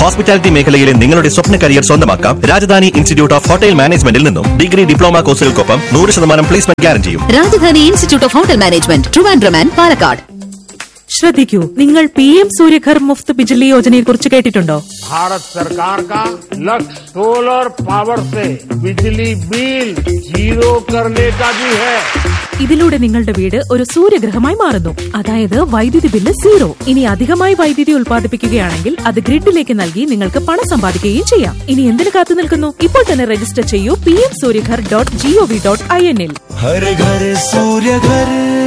Hospitality മേഖലയിലെ നിങ്ങളുടെ സ്വപ്ന career സ്വന്തമാക്കാം രാജധാനി ഇൻസ്റ്റിറ്റ്യൂട്ട് ഓഫ് ഹോട്ടൽ മാനേജ്മെന്റിൽ നിന്നും ഡിഗ്രി ഡിപ്ലോമ കോഴ്സുകൾക്കൊപ്പം നൂറ് ശതമാനം പ്ലേസ്മെന്റ് ഗ്യാരണ്ടിയും Rajdhani institute of hotel management Trivandrum and Palakkad ശ്രദ്ധിക്കൂ നിങ്ങൾ പി എം സൂര്യഘർ മുഫ്ത് ബിജ്ലി യോജനയെ കുറിച്ച് കേട്ടിട്ടുണ്ടോ भारत सरकार का लक्ष्य सोलर पावर से बिजली बिल जीरो करने का भी है ഇതിലൂടെ നിങ്ങളുടെ വീട് ഒരു സൂര്യഗ്രഹമായി മാറുന്നു അതായത് വൈദ്യുതി ബില്ല് സീറോ ഇനി അധികമായി വൈദ്യുതി ഉൽപ്പാദിപ്പിക്കുകയാണെങ്കിൽ അത് ഗ്രിഡിലേക്ക് നൽകി നിങ്ങൾക്ക് പണം സമ്പാദിക്കുകയും ചെയ്യാം ഇനി എന്തിനു കാത്തു നിൽക്കുന്നു ഇപ്പോൾ തന്നെ രജിസ്റ്റർ ചെയ്യൂ P M Surya Ghar dot gov dot I N ഇൽ Har Ghar Surya Ghar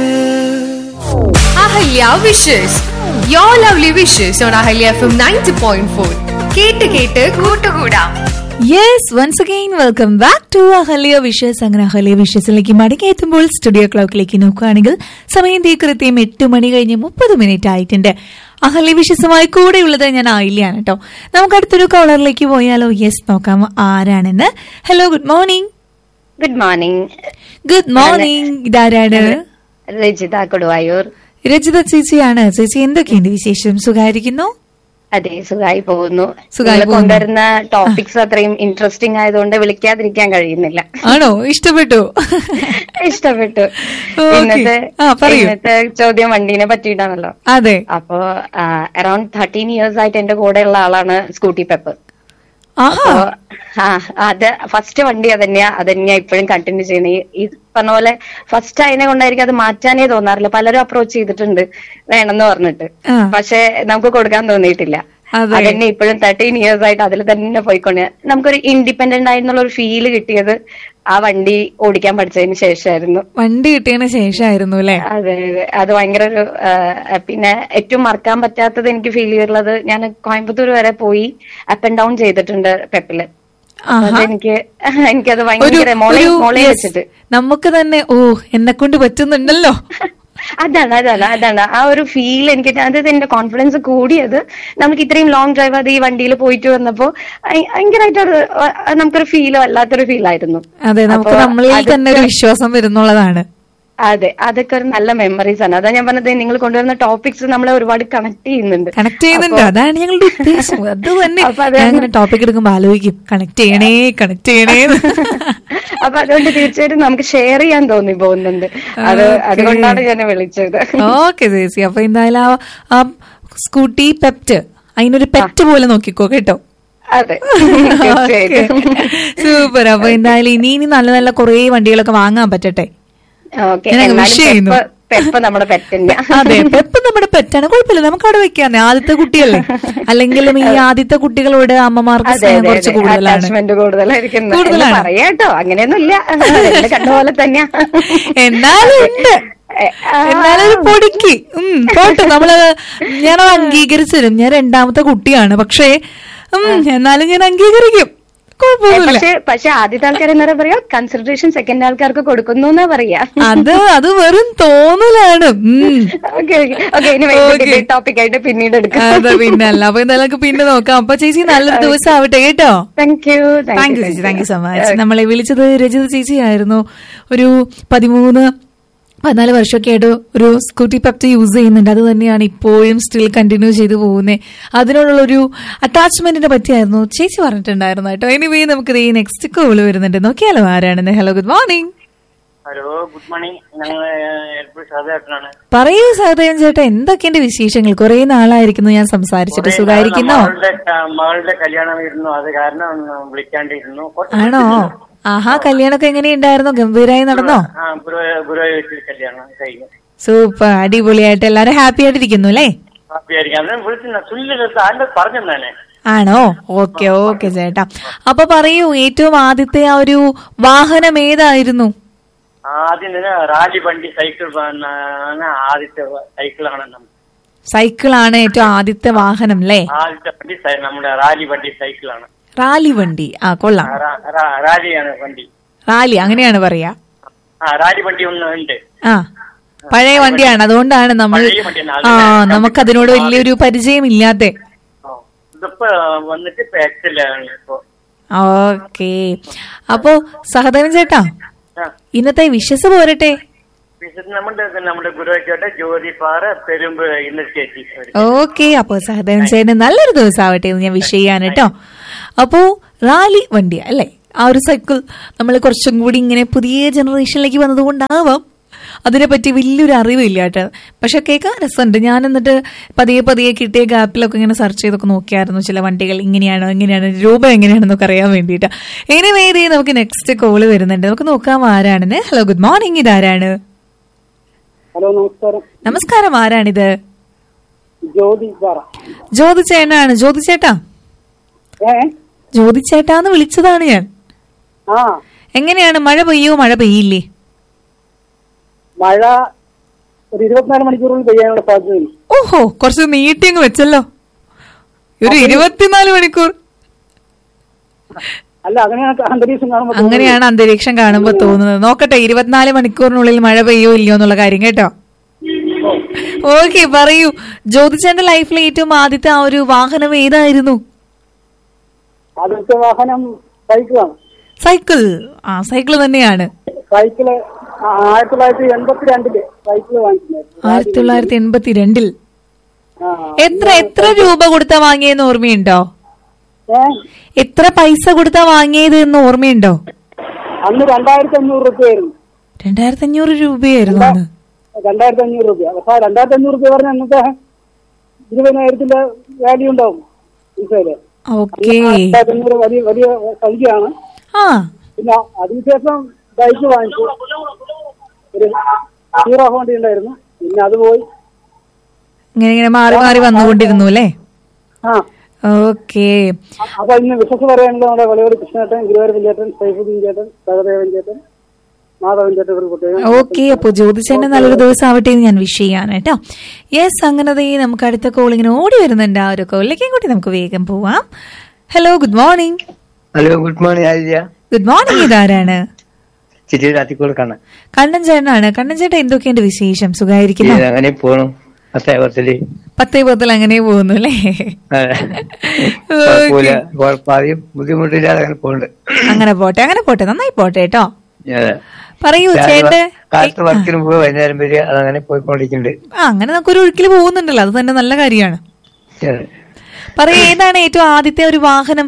Ahalya wishes yo lovely wishes on Ahalya F M ninety point four കേട്ട് കേട്ട് കൂട്ടുകൂടാം yes once again welcome back to Ahalya wishes അങ്ങനെ അഹല്യ വിഷസിലേക്ക് മടങ്ങിയെത്തുമ്പോൾ സ്റ്റുഡിയോ ക്ലോക്കിലേക്ക് നോക്കുകയാണെങ്കിൽ സമയം തീ കൃത്യം എട്ട് മണി കഴിഞ്ഞ് മുപ്പത് മിനിറ്റ് ആയിട്ടുണ്ട് അഹല്യ വിഷസുമായി കൂടെയുള്ളത് ഞാൻ ആയില്ലാണ് കേട്ടോ നമുക്ക് അടുത്തൊരു കോളറിലേക്ക് പോയാലോ യെസ് നോക്കാം ആരാണെന്ന് hello good morning good morning good morning ഇതാരാണ് രജിത കൊടുവായൂർ രജിത ചേച്ചിയാണ് ചേച്ചി എന്തൊക്കെയുണ്ട് വിശേഷം സുഖായിരിക്കുന്നു അതെ സുഖമായി പോകുന്നു സുഖായി നിങ്ങൾ പോകുന്നു. കൊണ്ടുവരുന്ന ടോപ്പിക്സ് അത്രയും ഇൻട്രസ്റ്റിംഗ് ആയതുകൊണ്ട് വിളിക്കാതിരിക്കാൻ കഴിയുന്നില്ല ആണോ ഇഷ്ടപ്പെട്ടു ഇഷ്ടപ്പെട്ടു Okay. ഇന്നത്തെ ആ, പറയൂ. ഇന്നത്തെ ചോദ്യം വണ്ടീനെ പറ്റിയിട്ടാണല്ലോ അതെ അപ്പോ അറൌണ്ട് തേർട്ടീൻ ഇയേഴ്സ് ആയിട്ട് എന്റെ കൂടെയുള്ള ആളാണ് സ്കൂട്ടി പെപ്പ് ആഹാ അപ്പോ ആ അത് ഫസ്റ്റ് വണ്ടി അതന്നെയാ അതന്നെയാ ഇപ്പോഴും കണ്ടിന്യൂ ചെയ്യുന്നത് ഈ- ഈ പറഞ്ഞ പോലെ ഫസ്റ്റ് അതിനെ കൊണ്ടായിരിക്കും അത് മാറ്റാനേ തോന്നാറില്ല പലരും അപ്രോച്ച് ചെയ്തിട്ടുണ്ട് വേണമെന്ന് പറഞ്ഞിട്ട് ആ. പക്ഷെ നമുക്ക് കൊടുക്കാൻ തോന്നിയിട്ടില്ല അതെ. അതന്നെ ഇപ്പോഴും തേർട്ടീൻ ഇയേഴ്സ് ആയിട്ട് അതിൽ തന്നെ പോയിക്കൊണ്ട് നമുക്കൊരു ഇൻഡിപെൻഡന്റ് ആയിരുന്നുള്ള ഒരു ഫീല് കിട്ടിയത് ആ വണ്ടി ഓടിക്കാൻ പഠിച്ചതിന് ശേഷമായിരുന്നു വണ്ടി കിട്ടിയതിന് ശേഷമായിരുന്നു അല്ലേ അതെ അതെ അത് ഭയങ്കര ഒരു ആ, പിന്നെ ഏറ്റവും മറക്കാൻ പറ്റാത്തത് എനിക്ക് ഫീൽ ചെയ്തിട്ടുള്ളത് ഞാൻ കോയമ്പത്തൂർ വരെ പോയി അപ്പ് ആൻഡ് ഡൗൺ ചെയ്തിട്ടുണ്ട് പെപ്പില് അപ്പൊ ആഹാ. അതെനിക്ക് എനിക്കത് ഒരു ഭയങ്കര മോളെ ഒരു മോളെ yes, വെച്ചിട്ട് നമുക്ക് തന്നെ ഓ എന്നെ കൊണ്ട് പറ്റുന്നുണ്ടല്ലോ അതാണ് അതാണ് അതാണ് ആ ഒരു ഫീൽ എനിക്ക് അതായത് എന്റെ കോൺഫിഡൻസ് കൂടിയത് നമുക്ക് ഇത്രയും ലോങ് ഡ്രൈവ് അത് ഈ വണ്ടിയിൽ പോയിട്ട് വന്നപ്പോ ഭയ- ഭയങ്കരമായിട്ട് ഒരു, ആ, നമുക്കൊരു ഫീൽ വല്ലാത്തൊരു ഫീൽ ആയിരുന്നു അതെ നമുക്ക് അപ്പൊ നമ്മളിൽ തന്നെ ഒരു അതൊക്കെ- വിശ്വാസം വരുന്നുള്ളതാണ് അതെ അതൊക്കെ ഒരു നല്ല മെമ്മറീസ് ആണ് അതാ ഞാൻ പറഞ്ഞത് നിങ്ങൾ കൊണ്ടുവരുന്ന ടോപ്പിക്സ് നമ്മളെ ഒരുപാട് കണക്ട് ചെയ്യുന്നുണ്ട് കണക്ട് ചെയ്യുന്നുണ്ട് അപ്പൊ- അതാണ് ഞങ്ങളുടെ ഉദ്ദേശം അത് തന്നെ അപ്പൊ അത് ഞാൻ അങ്ങനെ ടോപ്പിക് എടുക്കുമ്പോൾ ആലോചിക്കും കണക്ട് ചെയ്യണേ കണക്ട് ചെയ്യണേ എന്ന്. അപ്പൊ അതുകൊണ്ട് തീർച്ചയായിട്ടും നമുക്ക് ഷെയർ ചെയ്യാൻ തോന്നി പോകുന്നുണ്ട് അത് Okay. അതുകൊണ്ടാണ് ഞാൻ വിളിച്ചത് ഓക്കെ ചേച്ചി അപ്പൊ എന്തായാലും ആ- ആ സ്കൂട്ടി പെപ്റ്റ് അതിനൊരു പെറ്റ് പോലെ നോക്കിക്കോ കേട്ടോ അതെ തീർച്ചയായിട്ടും സൂപ്പർ അപ്പൊ എന്തായാലും ഇനി ഇനി നല്ല നല്ല കുറേ വണ്ടികളൊക്കെ വാങ്ങാൻ പറ്റട്ടെ ഓക്കെ ഞാൻ എന്നാലും wish ചെയ്യുന്നു. പെപ്പ് പെപ്പ് നമ്മുടെ പെറ്റന്നെ അതെ പെപ്പ് നമ്മുടെ പെറ്റാണ് കുഴപ്പമില്ല നമുക്ക് അവിടെ വെക്കാന്നേ ആദ്യത്തെ കുട്ടിയല്ലേ അല്ലെങ്കിലും ഈ ആദ്യത്തെ കുട്ടികളോട് അമ്മമാർക്ക് അതെ സ്നേഹം അതെ കുറച്ച് കൂടുതലാണ് അറ്റാച്ച്മെന്റ് കൂടുതലായിരിക്കും എന്ന് കൂടുതലാണ്. പറയാട്ടോ അങ്ങനെയൊന്നുമില്ല എല്ലാം കണ്ട പോലെ തന്നെയാ എന്നാലും ഉണ്ട് എ, ആ, എന്നാലും ഒരു പൊടിക്ക് ഉം, പോട്ടെ നമ്മള് ഞാൻ അംഗീകരിച്ചു തരും ഞാൻ രണ്ടാമത്തെ കുട്ടിയാണ് പക്ഷേ ഉം, എന്നാലും ഞാൻ അംഗീകരിക്കും കുഴപ്പമൊന്നുമില്ല പക്ഷെ പക്ഷെ ആദ്യത്തെ ആൾക്കാർ എന്താ പറയാ കൺസിഡറേഷൻ സെക്കൻഡ് ആൾക്കാർക്ക് കൊടുക്കുന്നു എന്നാ പറയാ അത് അത് വെറും തോന്നലാണ് ഉം. ഓക്കെ ഓക്കെ ഇനി Okay. ടോപ്പിക് ആയിട്ട് പിന്നീട് എടുക്കാം അതെ പിന്നെ അല്ല അപ്പൊ എന്തായാലും നമുക്ക് പിന്നെ നോക്കാം അപ്പൊ ചേച്ചി നല്ലൊരു ദിവസം ആവട്ടെ കേട്ടോ താങ്ക് യു താങ്ക് യു ചേച്ചി താങ്ക് യു സോ മച്ച് നമ്മളെ വിളിച്ചത് രജിത ചേച്ചിയായിരുന്നു ഒരു പതിമൂന്ന് പതിനാല് വർഷമൊക്കെ ആയിട്ട് ഒരു സ്കൂട്ടി പെപ്റ്റ് യൂസ് ചെയ്യുന്നുണ്ട് അത് തന്നെയാണ് ഇപ്പോഴും സ്റ്റിൽ കണ്ടിന്യൂ ചെയ്തു പോകുന്നത് അതിനോടുള്ള ഒരു അറ്റാച്ച്മെന്റിനെ പറ്റിയായിരുന്നു ചേച്ചി പറഞ്ഞിട്ടുണ്ടായിരുന്നു കേട്ടോ എനിവേ നമുക്ക് ഈ നെക്സ്റ്റ് കോള് വരുന്നുണ്ട് നോക്കിയാലോ ആരാണെന്ന് hello good morning hello good morning ഞങ്ങൾ എയർപോർട്ട് സാധാരണയാണ് പറയൂ സഹദേവൻ ചേട്ടാ എന്തൊക്കെയുണ്ട് വിശേഷങ്ങൾ കുറെ നാളായിരിക്കുന്നു ഞാൻ സംസാരിച്ചിട്ട് സുഖായിരിക്കുന്നോ മകളുടെ മകളുടെ കല്യാണമായിരുന്നു അത് കാരണം ഒന്ന് വിളിക്കാണ്ടിരുന്നു കുറച്ച് ആണോ ആഹാ കല്യാണമൊക്കെ എങ്ങനെയുണ്ടായിരുന്നു ഗംഭീരായി നടന്നോ ആ ഗുരു- ഗുരുവായൂർ കല്യാണം കഴിഞ്ഞു സൂപ്പർ അടിപൊളിയായിട്ട് എല്ലാരും ഹാപ്പി ആയിട്ടിരിക്കുന്നു അല്ലേ ഹാപ്പി ആയിരിക്കും അന്ന് വിളിച്ചു സുല്ലിലെടുത്ത് ആരുടെ പറഞ്ഞു തന്നെ ആണോ ഓക്കെ ഓക്കെ ചേട്ടാ അപ്പൊ പറയൂ ഏറ്റവും ആദ്യത്തെ ആ ഒരു വാഹനം ഏതായിരുന്നു ആദ്യം തന്നെ റാലി വണ്ടി സൈക്കിൾ ആണ് ആദ്യത്തെ സൈക്കിളാണ് നമുക്ക് സൈക്കിളാണ് ഏറ്റവും ആദ്യത്തെ വാഹനം അല്ലേ ആദ്യത്തെ വണ്ടി സൈ- നമ്മുടെ റാലി വണ്ടി സൈക്കിളാണ് റാലി വണ്ടി ആ കൊള്ളാം ആ, റാ- റാ- റാലിയാണ് വണ്ടി റാലി അങ്ങനെയാണ് പറയാ ആ റാലി വണ്ടി ഒന്ന് ഉണ്ട് ആ പഴയ വണ്ടിയാണ് അതുകൊണ്ടാണ് നമ്മൾ പഴയ വണ്ടിയാണ്. ആ അതിനെ നമുക്ക് അതിനോട് വലിയൊരു പരിചയം ഇല്ലാതെ ഓ. ഇതിപ്പോ വന്നിട്ട് ഇപ്പൊ എക്സലാണ് ഇപ്പൊ ഓക്കെ അപ്പോ സഹദേവൻ ചേട്ടാ ആ. ഇന്നത്തെ വിശ്വസ് പോരട്ടെ വിശുദ്ധ നമ്മുടെ നമ്മുടെ ഗുരുവാഴ്ചയുടെ ജ്യോതിപ്പാറ പെരുമ്പ് ഇന്നത്തേക്ക് ഓക്കെ അപ്പോ സഹദേവൻ ചേട്ടന് നല്ലൊരു ദിവസമാവട്ടെ എന്ന് ഞാൻ വിഷ് ചെയ്യാണ് കേട്ടോ അപ്പോ റാലി വണ്ടി അല്ലേ ആ ഒരു സൈക്കിൾ നമ്മൾ കുറച്ചും കൂടി ഇങ്ങനെ പുതിയ ജനറേഷനിലേക്ക് വന്നതുകൊണ്ടാവാം അതിനെപ്പറ്റി വലിയൊരു അറിവില്ല കേട്ടോ പക്ഷെ കേൾക്കാൻ രസമുണ്ട് ഞാൻ എന്നിട്ട് പതിയെ പതിയെ കിട്ടിയ ഗാപ്പിലൊക്കെ ഇങ്ങനെ സെർച്ച് ചെയ്തൊക്കെ നോക്കിയായിരുന്നു ചില വണ്ടികൾ ഇങ്ങനെയാണോ ഇങ്ങനെയാണ് രൂപം എങ്ങനെയാണെന്നൊക്കെ അറിയാൻ വേണ്ടിയിട്ട് ഇനി വേദി നമുക്ക് നെക്സ്റ്റ് കോള് വരുന്നുണ്ട് നമുക്ക് നോക്കാം ആരാണെന്ന് ഹലോ ഗുഡ് മോർണിംഗ് ഇതാരാണ് ഹലോ നമസ്കാരം നമസ്കാരം ആരാണിത് ജ്യോതി പാറ ജ്യോതി ചേട്ടനാണ് ജ്യോതി ചേട്ടാ ഏ ജ്യോതി ചേട്ടാന്ന് വിളിച്ചതാണ് ഞാൻ ആ എങ്ങനെയാണ് മഴ പെയ്യോ മഴ പെയ്യില്ലേ മഴ ഒരു ഇരുപത്തിനാല് മണിക്കൂറിൽ പെയ്യാനുള്ള സാധ്യതയുണ്ട് ഓഹോ കുറച്ച് നീട്ടി അങ്ങ് വെച്ചല്ലോ ഒരു ഇരുപത്തിനാല് മണിക്കൂർ അല്ല അങ്ങനെയാണ് അന്തരീക്ഷം കാണുമ്പോൾ അങ്ങനെയാണ് അന്തരീക്ഷം കാണുമ്പോ തോന്നുന്നത് നോക്കട്ടെ ഇരുപത്തിനാല് മണിക്കൂറിനുള്ളിൽ മഴ പെയ്യോ ഇല്ലയോ എന്നുള്ള കാര്യം കേട്ടോ ഓക്കെ പറയൂ ജ്യോതിച്ചേന്റെ ലൈഫിലെ ഏറ്റവും ആദ്യത്തെ ആ ഒരു വാഹനം ഏതായിരുന്നു ആദ്യത്തെ വാഹനം സൈക്കിളാണ് സൈക്കിൾ ആ സൈക്കിൾ തന്നെയാണ് സൈക്കിള് ആ, ആയിരത്തി തൊള്ളായിരത്തി എൺപത്തി രണ്ടില് സൈക്കിള് വാങ്ങിച്ചിട്ടുണ്ടായിരുന്നു ആയിരത്തി തൊള്ളായിരത്തി എൺപത്തി രണ്ടിൽ ആ. എത്ര എത്ര രൂപ കൊടുത്താ വാങ്ങിയെന്ന് ഓർമ്മയുണ്ടോ ഏ എത്ര പൈസ കൊടുത്താ വാങ്ങിയത് എന്ന് ഓർമ്മയുണ്ടോ അന്ന് രണ്ടായിരത്തി അഞ്ഞൂറ് രൂപയായിരുന്നു രണ്ടായിരത്തി അഞ്ഞൂറ് രൂപയായിരുന്നു അന്ന് രണ്ടായിരത്തി അഞ്ഞൂറ് രൂപ പക്ഷെ രണ്ടായിരത്തി അഞ്ഞൂറ് രൂപ പറഞ്ഞ അന്നത്തെ ഇരുപതിനായിരത്തിന്റെ വാല്യൂ ഉണ്ടാവും മനസ്സിലായില്ലേ ഓക്കെ രണ്ടായിരത്തി അഞ്ഞൂറ് വലിയ വലിയ സംഖ്യയാണ് ആ പിന്നെ അതിനുശേഷം ബൈക്ക് വാങ്ങിച്ചു ഒരു ഹീറോ ഹോണ്ട ഉണ്ടായിരുന്നു പിന്നെ അത് പോയി ഇങ്ങനെ ഇങ്ങനെ മാറി മാറി വന്നുകൊണ്ടിരുന്നു അല്ലേ ആ ഓക്കെ അപ്പൊ ഇന്ന് വിശ്വസ് പറയാനുള്ളത് നമ്മുടെ വെളിയോട് കൃഷ്ണേട്ടൻ ഗുരുവായൂർ ചേട്ടൻ സൈഫുദ്ദീൻ ചേട്ടൻ സഹദേവൻ ചേട്ടൻ മാധവൻ ചേട്ടൻ ഒരു കുട്ടികൾ ഓക്കെ അപ്പൊ ജ്യോതിച്ചേന്റെ നല്ലൊരു ദിവസം ആവട്ടെ എന്ന് ഞാൻ വിഷ് ചെയ്യാണ് കേട്ടോ യെസ് അങ്ങനെ ദേ നമുക്ക് അടുത്ത കോൾ ഇങ്ങനെ ഓടി വരുന്നുണ്ട് ആ ഒരു കോളിലേക്കും കൂടി നമുക്ക് വേഗം പോവാം hello good morning hello good morning Arya good morning ഇതാരാണ് ചിരി രാത്തിക്കോടുക്കാണ് കണ്ണൻ ചേട്ടനാണ് കണ്ണൻ ചേട്ടൻ എന്തൊക്കെയുണ്ട് വിശേഷം സുഖമായിരിക്കുന്നു അങ്ങനെ പോണു പത്തേപത്തില് പത്തേ പത്തിൽ അങ്ങനെ പോകുന്നു അല്ലേ കുഴപ്പമില്ല കുഴപ്പമാദ്യം ബുദ്ധിമുട്ടില്ലാതെ അങ്ങനെ പോകുന്നുണ്ട് അങ്ങനെ പോട്ടെ അങ്ങനെ പോട്ടെ നന്നായി പോട്ടെ കേട്ടോ അതെ. പറയൂ രാവിലെ ചേട്ടൻ കാലത്ത് വർക്കിന് പോയി വൈകുന്നേരം വരെ അതങ്ങനെ പോയിക്കൊണ്ടിരിക്കുന്നുണ്ട് ആ അങ്ങനെ നമുക്കൊരു ഒഴുക്കിൽ പോകുന്നുണ്ടല്ലോ അത് തന്നെ നല്ല കാര്യമാണ് അതെ. പറയൂ ഏതാണ് ഏറ്റവും ആദ്യത്തെ ഒരു വാഹനം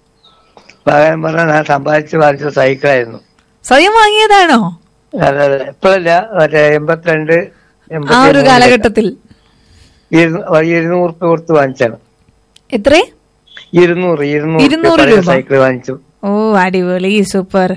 പകരം പറഞ്ഞാൽ ഞാൻ സമ്പാദിച്ച് വാങ്ങിച്ച സൈക്കിളായിരുന്നു സ്വയം വാങ്ങിയതാണോ അതെ അതെ ഇപ്പോഴല്ല മറ്റേ എൺപത്തിരണ്ട് ആ ഒരു കാലഘട്ടത്തിൽ ഇരുന്നൂറ് രൂപ കൊടുത്ത് വാങ്ങിച്ചാണ് എത്രേ ഇരുന്നൂറ് ഇരുന്നൂറ് ഇരുന്നൂറ് പഴയ രൂപ? സൈക്കിൾ വാങ്ങിച്ചു ഓ അടിപൊളി സൂപ്പർ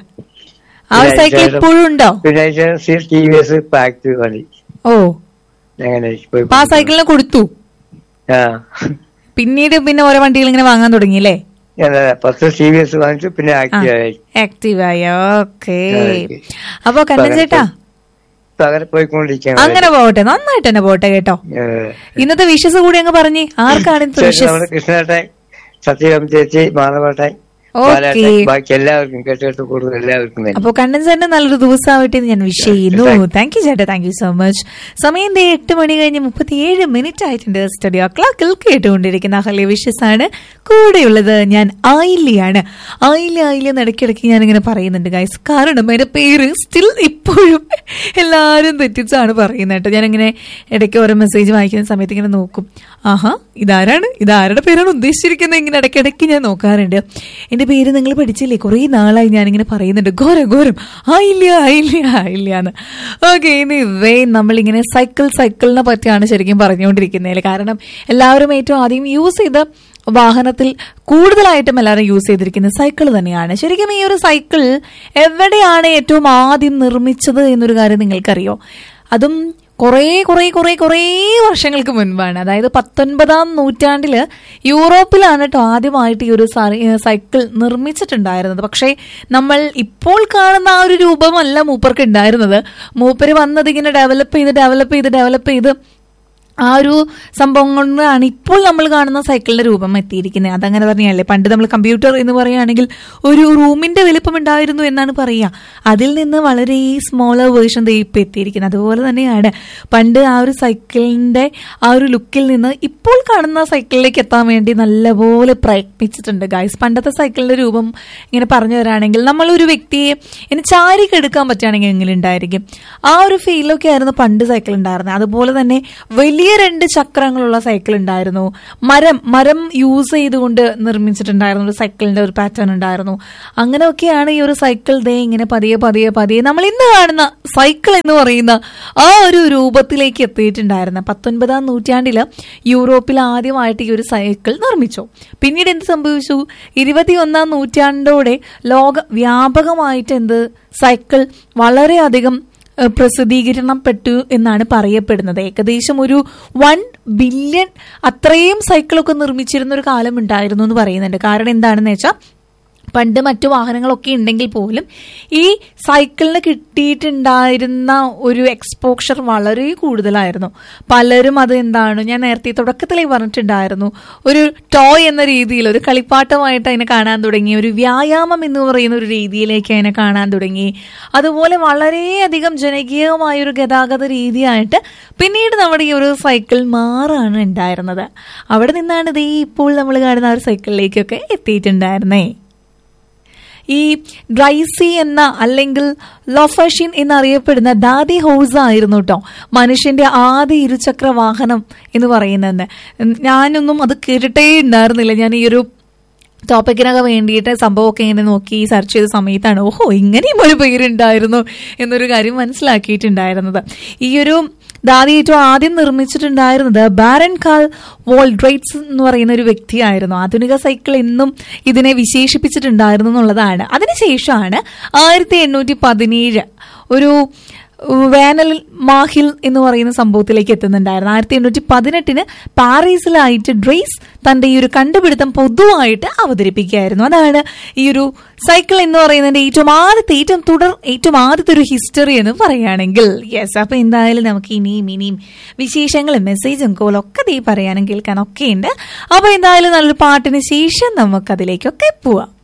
ആ ഒരു സൈക്കിൾ ഇപ്പോഴും ഉണ്ടോ പിന്നെ ടി വി എസ് പാക്ട് മതി ഓ അങ്ങനെ പോയി അപ്പൊ ആ സൈക്കിളിന് കൊടുത്തു ആ പിന്നീട് പിന്നെ ഓരോ വണ്ടികൾ ഇങ്ങനെ വാങ്ങാൻ തുടങ്ങി അല്ലേ അതെ, പത്ത് ടി വി എസ് വാങ്ങിച്ചു പിന്നെ ആക്റ്റീവ് ആയി ആക്റ്റീവായ ഓക്കെ ഓക്കേ. അപ്പൊ കണ്ണൻ ചേട്ടാ ഇപ്പൊ അങ്ങനെ പോയിക്കൊണ്ടിരിക്കുകയാണ് അങ്ങനെ പോട്ടെ നന്നായിട്ട് തന്നെ പോട്ടെ കേട്ടോ ഏഹ്. ഇന്നത്തെ വിഷസ് കൂടി അങ്ങ് പറഞ്ഞേ ആർക്കാണ് ഇന്നത്തെ ശരി, വിഷസ് നമ്മുടെ കൃഷ്ണേട്ടൻ സത്യകം ചേച്ചി മാധവേട്ടൻ ഓക്കേ. ബാലേട്ടൻ ബാക്കി എല്ലാവർക്കും കേട്ടിട്ട് കൂടുതൽ എല്ലാവർക്കും തന്നെ അപ്പൊ കണ്ണൻ ചേട്ടന് നല്ലൊരു ദിവസമാവട്ടെ എന്ന് ഞാൻ വിഷ് ചെയ്യുന്നു താങ്ക് യു ചേട്ടാ താങ്ക് യു സോ മച്ച് സമയം ദേ എട്ട് മണി കഴിഞ്ഞ് മുപ്പത്തിയേഴ് മിനിറ്റ് ആയിട്ടുണ്ട് സ്റ്റുഡിയോ ക്ലോക്കിൽ കേട്ടുകൊണ്ടിരിക്കുന്ന ഹലേ വിഷസ് ആണ് കൂടെയുള്ളത് ഞാൻ ആയില്യാണ് ആയില്യ ആയില്യ എന്ന് ഇടയ്ക്കിടയ്ക്ക് ഞാൻ ഇങ്ങനെ പറയുന്നുണ്ട് ഗൈസ് കാരണം എന്റെ പേര് സ്റ്റിൽ ഇപ്പോഴും എല്ലാവരും തെറ്റിച്ചാണ് പറയുന്നത് കേട്ടോ ഞാനിങ്ങനെ ഇടയ്ക്ക് ഓരോ മെസ്സേജ് വായിക്കുന്ന സമയത്ത് ഇങ്ങനെ നോക്കും ആഹാ ഇതാരാണ് ഇതാരുടെ പേരാണ് ഉദ്ദേശിച്ചിരിക്കുന്നത് ഇങ്ങനെ ഇടയ്ക്കിടയ്ക്ക് ഞാൻ നോക്കാറുണ്ട് എന്റെ പേര് നിങ്ങൾ പഠിച്ചില്ലേ കുറേ നാളായി ഞാനിങ്ങനെ പറയുന്നുണ്ട് ഘോരം ഘോരം ആയില്ല ആയില്ല ആയില്ല എന്ന് ഓക്കെ ഇനി വേ നമ്മളിങ്ങനെ സൈക്കിൾ സൈക്കിളിനെ പറ്റിയാണ് ശരിക്കും പറഞ്ഞുകൊണ്ടിരിക്കുന്നത് കാരണം എല്ലാവരും ഏറ്റവും ആദ്യം യൂസ് ചെയ്ത വാഹനത്തിൽ കൂടുതലായിട്ടും എല്ലാവരും യൂസ് ചെയ്തിരിക്കുന്നത് സൈക്കിൾ തന്നെയാണ് ശരിക്കും ഈ ഒരു സൈക്കിൾ എവിടെയാണ് ഏറ്റവും ആദ്യം നിർമ്മിച്ചത് എന്നൊരു കാര്യം നിങ്ങൾക്കറിയോ അതും കുറേ കുറേ കുറേ കുറേ വർഷങ്ങൾക്ക് മുൻപാണ് അതായത് പത്തൊൻപതാം നൂറ്റാണ്ടില് യൂറോപ്പിലാണ് കേട്ടോ ആദ്യമായിട്ട് ഈ ഒരു സറി- ഏഹ് സൈക്കിൾ നിർമ്മിച്ചിട്ടുണ്ടായിരുന്നത് പക്ഷേ നമ്മൾ ഇപ്പോൾ കാണുന്ന ആ ഒരു രൂപമല്ല മൂപ്പർക്ക് ഉണ്ടായിരുന്നത് മൂപ്പര് വന്നത് ഇങ്ങനെ ഡെവലപ്പ് ചെയ്ത് ഡെവലപ്പ് ചെയ്ത് ഡെവലപ്പ് ചെയ്ത് ആ ഒരു സംഭവം കൊണ്ടാണ് ഇപ്പോൾ നമ്മൾ കാണുന്ന സൈക്കിളിന്റെ രൂപം എത്തിയിരിക്കുന്നത് അതങ്ങനെ തന്നെയല്ലേ പണ്ട് നമ്മൾ കമ്പ്യൂട്ടർ എന്ന് പറയുകയാണെങ്കിൽ ഒരു റൂമിന്റെ വലിപ്പം ഉണ്ടായിരുന്നു എന്നാണ് പറയുക അതിൽ നിന്ന് വളരെ സ്മോളർ വേർഷൻ ഇപ്പം എത്തിയിരിക്കുന്നത് അതുപോലെ തന്നെയാണ് പണ്ട് ആ ഒരു സൈക്കിളിന്റെ ആ ഒരു ലുക്കിൽ നിന്ന് ഇപ്പോൾ കാണുന്ന സൈക്കിളിലേക്ക് എത്താൻ വേണ്ടി നല്ലപോലെ പ്രയത്നിച്ചിട്ടുണ്ട് ഗായ്സ് പണ്ടത്തെ സൈക്കിളിന്റെ രൂപം ഇങ്ങനെ പറഞ്ഞു തരാണെങ്കിൽ നമ്മളൊരു വ്യക്തിയെ ഇനി ചാരി കെടുക്കാൻ പറ്റുകയാണെങ്കിൽ എങ്ങനെ ഉണ്ടായിരിക്കും ആ ഒരു ഫീലൊക്കെ ആയിരുന്നു പണ്ട് സൈക്കിൾ ഉണ്ടായിരുന്നത് അതുപോലെ തന്നെ വലിയ രണ്ട് ചക്രങ്ങളുള്ള സൈക്കിൾ ഉണ്ടായിരുന്നു മരം മരം യൂസ് ചെയ്തുകൊണ്ട് നിർമ്മിച്ചിട്ടുണ്ടായിരുന്നു ഒരു സൈക്കിളിന്റെ ഒരു പാറ്റേൺ ഉണ്ടായിരുന്നു അങ്ങനെയൊക്കെയാണ് ഈ ഒരു സൈക്കിൾ ദേ ഇങ്ങനെ പതിയെ പതിയെ പതിയെ നമ്മൾ ഇന്ന് കാണുന്ന സൈക്കിൾ എന്ന് പറയുന്ന ആ ഒരു രൂപത്തിലേക്ക് എത്തിയിട്ടുണ്ടായിരുന്നു പത്തൊൻപതാം നൂറ്റാണ്ടില് യൂറോപ്പിൽ ആദ്യമായിട്ട് ഈ ഒരു സൈക്കിൾ നിർമ്മിച്ചു പിന്നീട് എന്ത് സംഭവിച്ചു ഇരുപത്തിയൊന്നാം നൂറ്റാണ്ടോടെ ലോക വ്യാപകമായിട്ട് എന്ത് സൈക്കിൾ വളരെയധികം ഏഹ്, പ്രസിദ്ധീകരണപ്പെട്ടു എന്നാണ് പറയപ്പെടുന്നത് ഏകദേശം ഒരു വൺ ബില്യൺ അത്രയും സൈക്കിളൊക്കെ നിർമ്മിച്ചിരുന്ന ഒരു കാലം ഉണ്ടായിരുന്നു എന്ന് പറയുന്നുണ്ട് കാരണം എന്താണെന്ന് വെച്ചാൽ പണ്ട് മറ്റു വാഹനങ്ങളൊക്കെ ഉണ്ടെങ്കിൽ പോലും ഈ സൈക്കിളിന് കിട്ടിയിട്ടുണ്ടായിരുന്ന ഒരു എക്സ്പോഷർ വളരെ കൂടുതലായിരുന്നു പലരും അത് എന്താണ് ഞാൻ നേരത്തെ തുടക്കത്തിലേ പറഞ്ഞിട്ടുണ്ടായിരുന്നു ഒരു ടോയ് എന്ന രീതിയിൽ ഒരു കളിപ്പാട്ടമായിട്ട് അതിനെ കാണാൻ തുടങ്ങി ഒരു വ്യായാമം എന്ന് പറയുന്ന ഒരു രീതിയിലേക്ക് അതിനെ കാണാൻ തുടങ്ങി അതുപോലെ വളരെയധികം ജനകീയമായ ഒരു ഗതാഗത രീതിയായിട്ട് പിന്നീട് നമ്മുടെ ഈ ഒരു സൈക്കിൾ മാറാണ് ഉണ്ടായിരുന്നത് അവിടെ നിന്നാണ് ഇത് ഇപ്പോൾ നമ്മൾ കാണുന്ന ആ ഒരു സൈക്കിളിലേക്കൊക്കെ എത്തിയിട്ടുണ്ടായിരുന്നേ ഈ ഡ്രൈസി എന്ന അല്ലെങ്കിൽ ലോഫഷിൻ എന്നറിയപ്പെടുന്ന ദാദി ഹൗസ് ആയിരുന്നു കേട്ടോ മനുഷ്യന്റെ ആദ്യ ഇരുചക്ര വാഹനം എന്ന് പറയുന്നത് ഞാനൊന്നും അത് കേട്ടിട്ടേ ഉണ്ടായിരുന്നില്ല ഞാൻ ഈ ഒരു ടോപ്പിക്കിനൊക്കെ വേണ്ടിയിട്ട് സംഭവമൊക്കെ ഇങ്ങനെ നോക്കി സെർച്ച് ചെയ്ത സമയത്താണ് ഓഹോ ഇങ്ങനെയും ഒരു പേരുണ്ടായിരുന്നു എന്നൊരു കാര്യം മനസ്സിലാക്കിയിട്ടുണ്ടായിരുന്നത് ഈ ഒരു ദാദി ഏറ്റവും ആദ്യം നിർമ്മിച്ചിട്ടുണ്ടായിരുന്നത് ബാരൻ കാൾ വോൾഡ്രൈറ്റ്സ് എന്ന് പറയുന്ന ഒരു വ്യക്തിയായിരുന്നു ആധുനിക സൈക്കിൾ എന്നും ഇതിനെ വിശേഷിപ്പിച്ചിട്ടുണ്ടായിരുന്നു എന്നുള്ളതാണ് അതിനുശേഷമാണ് ആയിരത്തി എണ്ണൂറ്റി പതിനേഴ് ഒരു വേനൽ മാഹിൽ എന്ന് പറയുന്ന സംഭവത്തിലേക്ക് എത്തുന്നുണ്ടായിരുന്നു ആയിരത്തി എണ്ണൂറ്റി പതിനെട്ടിന് പാരീസിലായിട്ട് ഡ്രേസ് തന്റെ ഈ ഒരു കണ്ടുപിടുത്തം പൊതുവായിട്ട് അവതരിപ്പിക്കുകയായിരുന്നു അതാണ് ഈ ഒരു സൈക്കിൾ എന്ന് പറയുന്നതിന്റെ ഏറ്റവും ആദ്യത്തെ ഏറ്റവും തുടർ ഏറ്റവും ആദ്യത്തെ ഒരു ഹിസ്റ്ററി എന്ന് പറയുകയാണെങ്കിൽ യെസ് അപ്പൊ എന്തായാലും നമുക്ക് ഇനിയും ഇനിയും വിശേഷങ്ങളും മെസ്സേജും കോളും ഒക്കെ ദേ പറയാനും കേൾക്കാനും ഒക്കെ ഉണ്ട് അപ്പൊ എന്തായാലും നല്ലൊരു പാട്ടിന് ശേഷം നമുക്ക് അതിലേക്കൊക്കെ പോവാം